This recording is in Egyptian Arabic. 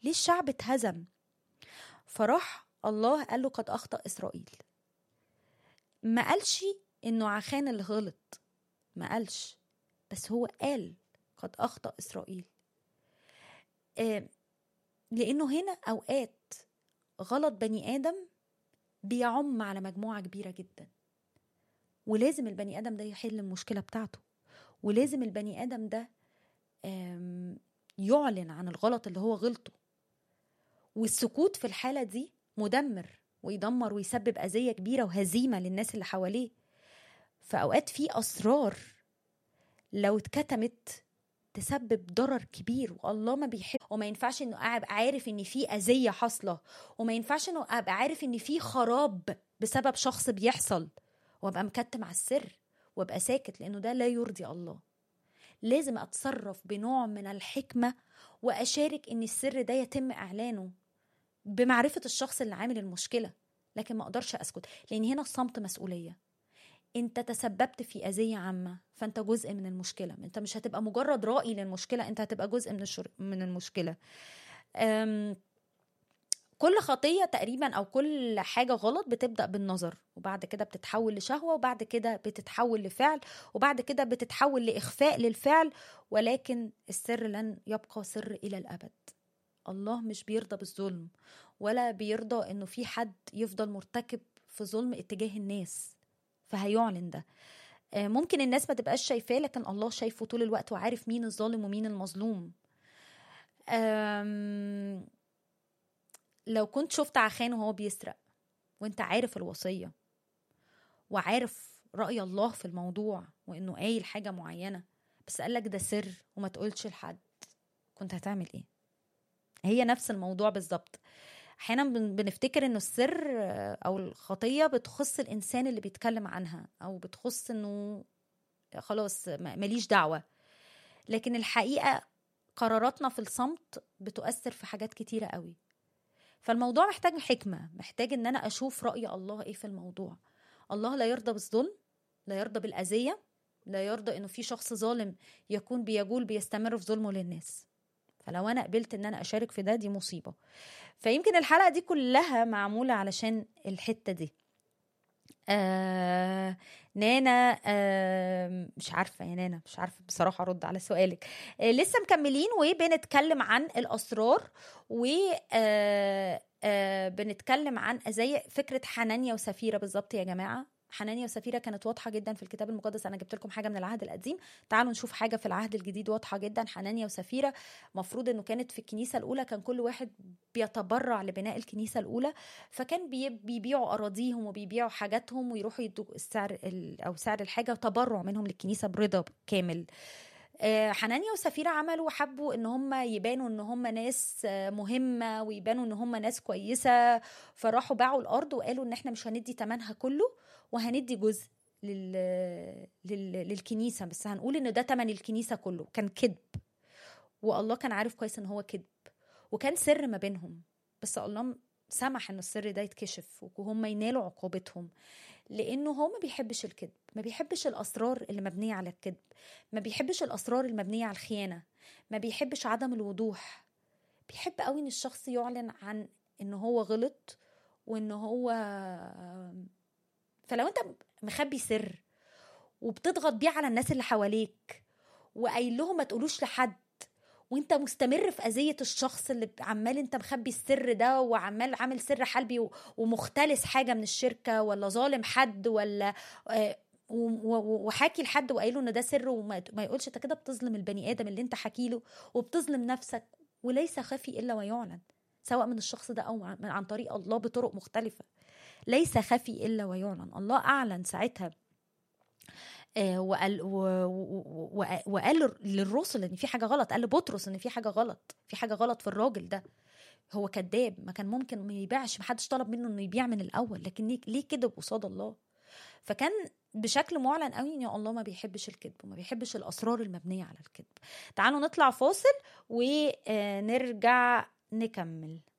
ليه الشعب اتهزم فراح الله قال له قد اخطا اسرائيل ما قالش انه عخان اللي غلط ما قالش بس هو قال قد اخطا اسرائيل آه لانه هنا اوقات غلط بني ادم بيعم على مجموعه كبيره جدا ولازم البني ادم ده يحل المشكله بتاعته ولازم البني ادم ده آم، يعلن عن الغلط اللي هو غلطه والسكوت في الحاله دي مدمر ويدمر ويسبب اذيه كبيره وهزيمه للناس اللي حواليه فاوقات في اسرار لو اتكتمت تسبب ضرر كبير والله ما بيحب وما ينفعش انه ابقى عارف ان في اذيه حاصله وما ينفعش انه ابقى عارف ان في خراب بسبب شخص بيحصل وابقى مكتم على السر وابقى ساكت لانه ده لا يرضي الله لازم اتصرف بنوع من الحكمه واشارك ان السر ده يتم اعلانه بمعرفه الشخص اللي عامل المشكله لكن ما اقدرش اسكت لان هنا الصمت مسؤوليه انت تسببت في اذيه عامه فانت جزء من المشكله انت مش هتبقى مجرد رائي للمشكله انت هتبقى جزء من الشر... من المشكله أم... كل خطيه تقريبا او كل حاجه غلط بتبدا بالنظر وبعد كده بتتحول لشهوه وبعد كده بتتحول لفعل وبعد كده بتتحول لاخفاء للفعل ولكن السر لن يبقى سر الى الابد الله مش بيرضى بالظلم ولا بيرضى انه في حد يفضل مرتكب في ظلم اتجاه الناس فهيعلن ده آه، ممكن الناس ما تبقاش شايفاه لكن الله شايفه طول الوقت وعارف مين الظالم ومين المظلوم أم، لو كنت شفت عخان وهو بيسرق وانت عارف الوصية وعارف رأي الله في الموضوع وانه قايل حاجة معينة بس قالك ده سر وما تقولش لحد كنت هتعمل ايه هي نفس الموضوع بالظبط احيانا بن- بنفتكر انه السر آه، او الخطيه بتخص الانسان اللي بيتكلم عنها او بتخص انه خلاص ما- ماليش دعوه لكن الحقيقه قراراتنا في الصمت بتؤثر في حاجات كتيره قوي فالموضوع محتاج حكمه محتاج ان انا اشوف راي الله ايه في الموضوع الله لا يرضى بالظلم لا يرضى بالاذيه لا يرضى انه في شخص ظالم يكون بيجول بيستمر في ظلمه للناس فلو انا قبلت ان انا اشارك في ده دي مصيبه فيمكن الحلقه دي كلها معموله علشان الحته دي آه نانا آه مش عارفه يا نانا مش عارفه بصراحه ارد على سؤالك آه لسه مكملين وبنتكلم عن الاسرار و آه آه بنتكلم عن زي فكره حنانيا وسفيره بالظبط يا جماعه حنانيا وسفيرة كانت واضحة جدا في الكتاب المقدس أنا جبت لكم حاجة من العهد القديم تعالوا نشوف حاجة في العهد الجديد واضحة جدا حنانيا وسفيرة مفروض أنه كانت في الكنيسة الأولى كان كل واحد بيتبرع لبناء الكنيسة الأولى فكان بي- بيبيعوا أراضيهم وبيبيعوا حاجاتهم ويروحوا يدوا السعر ال- أو سعر الحاجة تبرع منهم للكنيسة برضا كامل آه، حنانيا وسفيرة عملوا حبوا ان هم يبانوا ان هم ناس آه، مهمة ويبانوا ان هم ناس كويسة فراحوا باعوا الارض وقالوا ان احنا مش هندي تمنها كله وهندي جزء لل... لل... للكنيسة بس هنقول ان ده تمن الكنيسة كله كان كذب والله كان عارف كويس ان هو كذب وكان سر ما بينهم بس الله م- سمح ان السر ده يتكشف وهم ينالوا عقوبتهم لانه هو ما بيحبش الكذب ما بيحبش الاسرار اللي مبنيه على الكذب ما بيحبش الاسرار المبنيه على الخيانه ما بيحبش عدم الوضوح بيحب قوي ان الشخص يعلن عن ان هو غلط وان هو فلو انت مخبي سر وبتضغط بيه على الناس اللي حواليك وقايل لهم ما تقولوش لحد وانت مستمر في اذيه الشخص اللي عمال انت مخبي السر ده وعمال عامل سر حلبي و- ومختلس حاجه من الشركه ولا ظالم حد ولا آه، و- و- وحاكي لحد وقايله ان ده سر وما ما يقولش انت كده بتظلم البني ادم اللي انت حكي له وبتظلم نفسك وليس خفي الا ويعلن سواء من الشخص ده او عن عن طريق الله بطرق مختلفه ليس خفي الا ويعلن الله اعلن ساعتها آه، وقال و- و- و- وقال للرسل ان في حاجه غلط قال لبطرس ان في حاجه غلط في حاجه غلط في الراجل ده هو كذاب ما كان ممكن ما يبيعش ما حدش طلب منه انه يبيع من الاول لكن ليه- ليه كذب قصاد الله فكان بشكل معلن قوي ان الله ما بيحبش الكذب وما بيحبش الاسرار المبنيه على الكذب تعالوا نطلع فاصل ونرجع نكمل